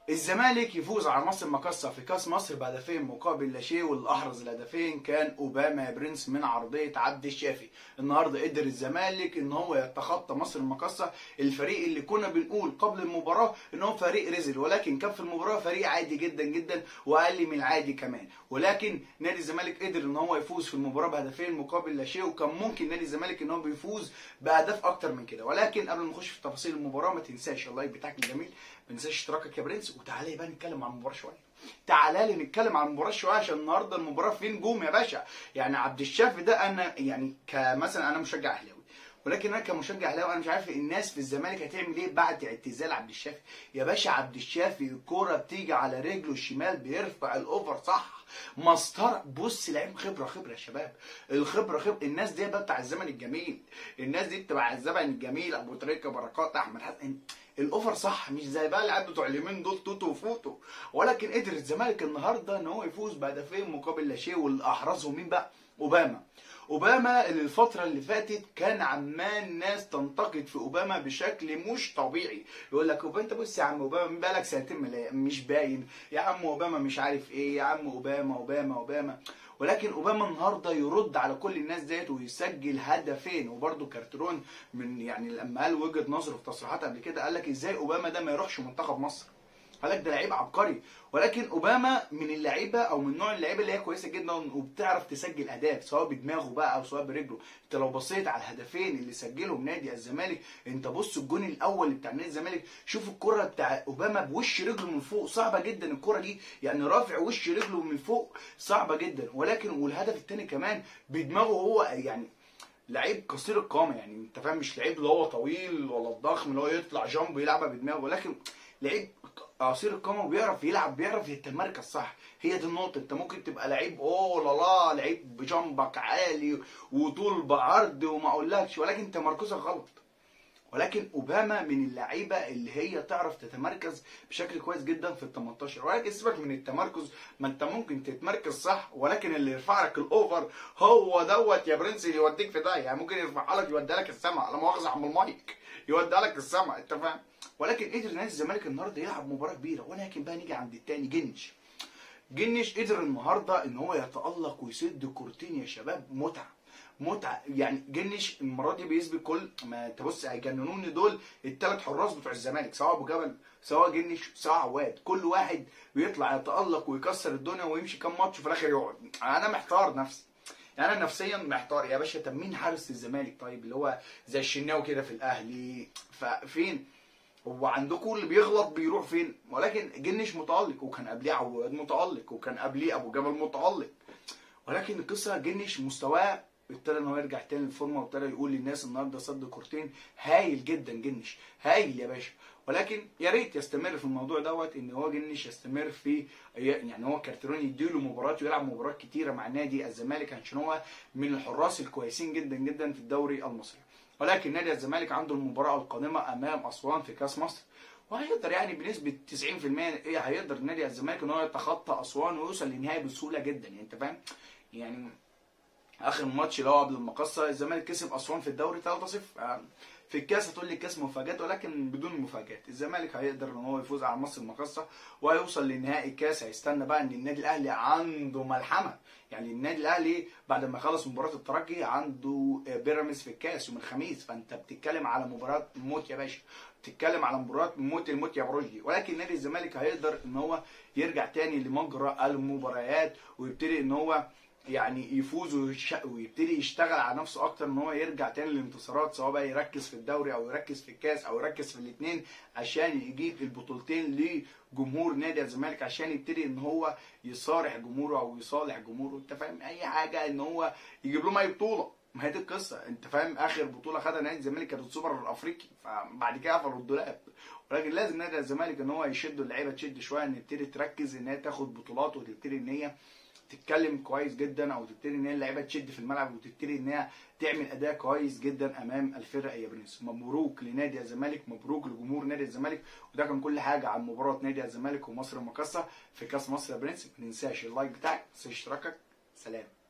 الزمالك يفوز على مصر المقاصة في كاس مصر بهدفين مقابل لا شيء واللي احرز الهدفين كان اوباما يا برنس من عرضيه عبد الشافي النهارده قدر الزمالك ان هو يتخطى مصر المقاصة الفريق اللي كنا بنقول قبل المباراه ان هو فريق رزل ولكن كان في المباراه فريق عادي جدا جدا واقل من العادي كمان ولكن نادي الزمالك قدر ان هو يفوز في المباراه بهدفين مقابل لا شيء وكان ممكن نادي الزمالك ان هو بيفوز باهداف اكتر من كده ولكن قبل ما نخش في تفاصيل المباراه ما تنساش اللايك بتاعك الجميل ما تنساش اشتراكك يا برنس وتعالى بقى نتكلم عن المباراه شويه تعالى لي نتكلم عن المباراه شويه عشان النهارده المباراه في نجوم يا باشا يعني عبد الشافي ده انا يعني كمثلا انا مشجع اهلاوي ولكن انا كمشجع اهلاوي انا مش عارف الناس في الزمالك هتعمل ايه بعد اعتزال عبد الشافي يا باشا عبد الشافي الكوره بتيجي على رجله الشمال بيرفع الاوفر صح مسطره بص لعيب خبره خبره يا شباب الخبره خبره الناس دي بقى بتاع الزمن الجميل الناس دي بتاع الزمن الجميل ابو تريكه بركات احمد حسن الاوفر صح مش زي بقى العيال بتوع اليومين دول توتو وفوتو ولكن قدر الزمالك النهارده ان هو يفوز بهدفين مقابل لا شيء واللي احرزهم مين بقى؟ اوباما اوباما اللي الفتره اللي فاتت كان عمال ناس تنتقد في اوباما بشكل مش طبيعي يقول لك اوباما انت بص يا عم اوباما بقالك سنتين مش باين يا عم اوباما مش عارف ايه يا عم اوباما اوباما اوباما ولكن اوباما النهارده يرد على كل الناس ديت ويسجل هدفين وبرده كارترون من يعني لما قال وجهه نظره في تصريحات قبل كده قال لك ازاي اوباما ده ما يروحش منتخب مصر قال لك ده لعيب عبقري ولكن اوباما من اللعيبه او من نوع اللعيبه اللي هي كويسه جدا وبتعرف تسجل اهداف سواء بدماغه بقى او سواء برجله انت لو بصيت على الهدفين اللي سجلهم نادي الزمالك انت بص الجون الاول بتاع نادي الزمالك شوف الكره بتاع اوباما بوش رجله من فوق صعبه جدا الكره دي يعني رافع وش رجله من فوق صعبه جدا ولكن والهدف الثاني كمان بدماغه هو يعني لعيب قصير القامه يعني انت فاهم مش لعيب اللي هو طويل ولا الضخم اللي هو يطلع جامب يلعبها بدماغه ولكن لعيب قصير القامه وبيعرف يلعب بيعرف يتمركز صح هي دي النقطه انت ممكن تبقى لعيب اوه لا لا لعيب بجنبك عالي وطول بعرض وما اقولكش ولكن تمركزك غلط ولكن اوباما من اللعيبه اللي هي تعرف تتمركز بشكل كويس جدا في ال 18 ولكن سيبك من التمركز ما انت ممكن تتمركز صح ولكن اللي يرفع لك الاوفر هو دوت يا برنس اللي يوديك في ده يعني ممكن يرفعها لك يوديها لك السما لا مؤاخذه عم المايك يوديها لك السما انت فاهم ولكن قدر نادي الزمالك النهارده يلعب مباراه كبيره ولكن بقى نيجي عند التاني جنش جنش قدر النهارده ان هو يتالق ويسد كورتين يا شباب متعه متعه يعني جنش المره دي بيثبت كل ما تبص هيجننوني دول الثلاث حراس بتوع الزمالك سواء ابو جبل سواء جنش سواء عواد كل واحد بيطلع يتالق ويكسر الدنيا ويمشي كام ماتش وفي الاخر يقعد انا محتار نفسي يعني انا نفسيا محتار يا باشا طب مين حارس الزمالك طيب اللي هو زي الشناوي كده في الاهلي ففين هو عندكم اللي بيغلط بيروح فين ولكن جنش متالق وكان قبليه عواد متالق وكان قبليه ابو جبل متالق ولكن القصه جنش مستواه ابتدى ان هو يرجع تاني للفورمه وابتدى يقول للناس النهارده صد كورتين هايل جدا جنش هايل يا باشا ولكن يا ريت يستمر في الموضوع دوت ان هو جنش يستمر في يعني هو كارترون يديله مباريات ويلعب مباريات كتيره مع نادي الزمالك عشان هو من الحراس الكويسين جدا جدا في الدوري المصري ولكن نادي الزمالك عنده المباراه القادمه امام اسوان في كاس مصر وهيقدر يعني بنسبه 90% ايه هيقدر نادي الزمالك ان هو يتخطى اسوان ويوصل للنهائي بسهوله جدا يعني انت فاهم يعني اخر ماتش اللي هو قبل المقصه الزمالك كسب اسوان في الدوري 3-0 في الكاس هتقول لي الكاس مفاجات ولكن بدون مفاجات الزمالك هيقدر ان هو يفوز على مصر المقصه وهيوصل لنهائي الكاس هيستنى بقى ان النادي الاهلي عنده ملحمه يعني النادي الاهلي بعد ما خلص مباراه الترجي عنده بيراميدز في الكاس يوم الخميس فانت بتتكلم على مباراه موت يا باشا بتتكلم على مباراه موت الموت يا برشدي ولكن نادي الزمالك هيقدر ان هو يرجع تاني لمجرى المباريات ويبتدي ان هو يعني يفوز ويبتدي يشتغل على نفسه اكتر ان هو يرجع تاني للانتصارات سواء بقى يركز في الدوري او يركز في الكاس او يركز في الاثنين عشان يجيب البطولتين لجمهور نادي الزمالك عشان يبتدي ان هو يصارح جمهوره او يصالح جمهوره انت فاهم اي حاجه ان هو يجيب لهم اي بطوله ما هي دي القصه انت فاهم اخر بطوله خدها نادي الزمالك كانت السوبر الافريقي فبعد كده قفلوا الدولاب ولكن لازم نادي الزمالك ان هو يشد اللعيبه تشد شويه ان تبتدي تركز ان هي تاخد بطولات وتبتدي ان هي تتكلم كويس جدا او تبتدي ان هي اللعيبه تشد في الملعب وتبتدي ان هي تعمل اداء كويس جدا امام الفرق يا برنس مبروك لنادي الزمالك مبروك لجمهور نادي الزمالك وده كان كل حاجه عن مباراه نادي الزمالك ومصر المقاصه في كاس مصر يا برنس ما تنساش اللايك بتاعك ما تنساش اشتراكك سلام